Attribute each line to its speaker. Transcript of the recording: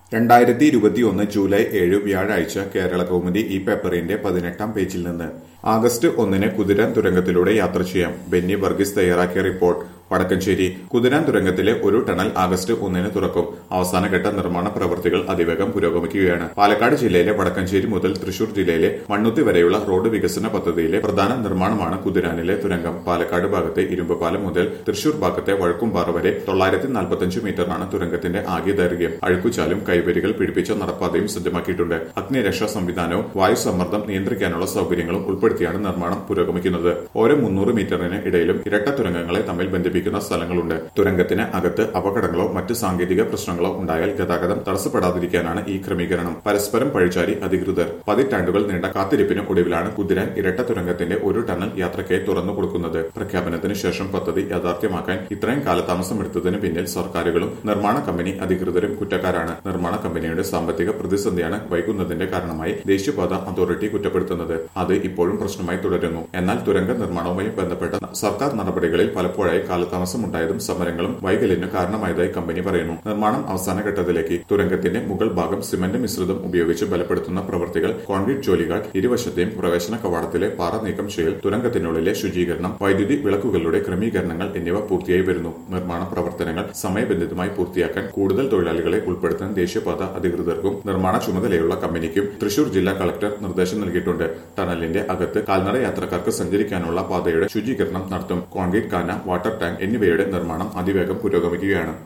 Speaker 1: രണ്ടായിരത്തി ഇരുപത്തിയൊന്ന് ജൂലൈ ഏഴ് വ്യാഴാഴ്ച കേരള കൗമുദി ഈ പേപ്പറിന്റെ പതിനെട്ടാം പേജിൽ നിന്ന് ആഗസ്റ്റ് ഒന്നിന് കുതിരാൻ തുരങ്കത്തിലൂടെ യാത്ര ചെയ്യാം ബെന്നി വർഗീസ് തയ്യാറാക്കിയ റിപ്പോർട്ട് വടക്കഞ്ചേരി കുതിരാൻ തുരങ്കത്തിലെ ഒരു ടണൽ ആഗസ്റ്റ് ഒന്നിന് തുറക്കും അവസാനഘട്ട നിർമ്മാണ പ്രവൃത്തികൾ അതിവേഗം പുരോഗമിക്കുകയാണ് പാലക്കാട് ജില്ലയിലെ വടക്കഞ്ചേരി മുതൽ തൃശൂർ ജില്ലയിലെ മണ്ണുത്തി വരെയുള്ള റോഡ് വികസന പദ്ധതിയിലെ പ്രധാന നിർമ്മാണമാണ് കുതിരാനിലെ തുരങ്കം പാലക്കാട് ഭാഗത്തെ ഇരുമ്പുപാലം മുതൽ തൃശൂർ ഭാഗത്തെ വഴക്കുംപാറ വരെ തൊള്ളായിരത്തി നാൽപ്പത്തഞ്ച് മീറ്ററാണ് തുരങ്കത്തിന്റെ ആകെ ദൈർഘ്യം അഴുക്കുചാലും കൈവരികൾ പിടിപ്പിച്ച നടപ്പാതയും സജ്ജമാക്കിയിട്ടുണ്ട് അഗ്നിരക്ഷാ സംവിധാനവും വായു സമ്മർദ്ദം നിയന്ത്രിക്കാനുള്ള സൗകര്യങ്ങളും ഉൾപ്പെടുത്തിയാണ് നിർമ്മാണം പുരോഗമിക്കുന്നത് ഓരോ മുന്നൂറ് മീറ്ററിന് ഇടയിലും ഇരട്ട തുരങ്കങ്ങളെ തമ്മിൽ ബന്ധിപ്പിക്കുന്ന സ്ഥലങ്ങളുണ്ട് തുരങ്കത്തിന് അകത്ത് അപകടങ്ങളോ മറ്റ് സാങ്കേതിക പ്രശ്നങ്ങളോ ഉണ്ടായാൽ ഗതാഗതം തടസ്സപ്പെടാതിരിക്കാനാണ് ഈ ക്രമീകരണം പരസ്പരം പഴിച്ചാരി അധികൃതർ പതിറ്റാണ്ടുകൾ നീണ്ട കാത്തിരിപ്പിന് ഒടുവിലാണ് കുതിരാൻ ഇരട്ട തുരങ്കത്തിന്റെ ഒരു ടണൽ യാത്രയ്ക്കായി തുറന്നു കൊടുക്കുന്നത് പ്രഖ്യാപനത്തിന് ശേഷം പദ്ധതി യാഥാർത്ഥ്യമാക്കാൻ ഇത്രയും കാലതാമസം എടുത്തതിന് പിന്നിൽ സർക്കാരുകളും നിർമ്മാണ കമ്പനി അധികൃതരും കുറ്റക്കാരാണ് നിർമ്മാണ കമ്പനിയുടെ സാമ്പത്തിക പ്രതിസന്ധിയാണ് വൈകുന്നതിന്റെ കാരണമായി ദേശീയപാത അതോറിറ്റി കുറ്റപ്പെടുത്തുന്നത് അത് ഇപ്പോഴും പ്രശ്നമായി തുടരുന്നു എന്നാൽ തുരങ്ക നിർമ്മാണവുമായി ബന്ധപ്പെട്ട സർക്കാർ നടപടികളിൽ പലപ്പോഴായി കാലതാമസം ഉണ്ടായതും സമരങ്ങളും വൈകല്യന് കാരണമായതായി കമ്പനി പറയുന്നു നിർമ്മാണം അവസാന ഘട്ടത്തിലേക്ക് തുരങ്കത്തിന്റെ മുകൾ ഭാഗം സിമന്റ് മിശ്രിതം ഉപയോഗിച്ച് ബലപ്പെടുത്തുന്ന പ്രവൃത്തികൾ കോൺക്രീറ്റ് ജോലികൾ ഇരുവശത്തെയും പ്രവേശന കവാടത്തിലെ പാറ നീക്കം ചെയ്യൽ തുരങ്കത്തിനുള്ളിലെ ശുചീകരണം വൈദ്യുതി വിളക്കുകളുടെ ക്രമീകരണങ്ങൾ എന്നിവ പൂർത്തിയായി വരുന്നു നിർമ്മാണ പ്രവർത്തനങ്ങൾ സമയബന്ധിതമായി പൂർത്തിയാക്കാൻ കൂടുതൽ തൊഴിലാളികളെ ഉൾപ്പെടുത്താൻ ദേശീയപാത അധികൃതർക്കും നിർമ്മാണ ചുമതലയുള്ള കമ്പനിക്കും തൃശൂർ ജില്ലാ കളക്ടർ നിർദ്ദേശം നൽകിയിട്ടുണ്ട് ടണലിന്റെ അകത്ത് കാൽനട യാത്രക്കാർക്ക് സഞ്ചരിക്കാനുള്ള പാതയുടെ ശുചീകരണം നടത്തും കോൺക്രീറ്റ് കാന വാട്ടർ ടാങ്ക് എന്നിവയുടെ നിർമ്മാണം അതിവേഗം പുരോഗമിക്കുകയാണ്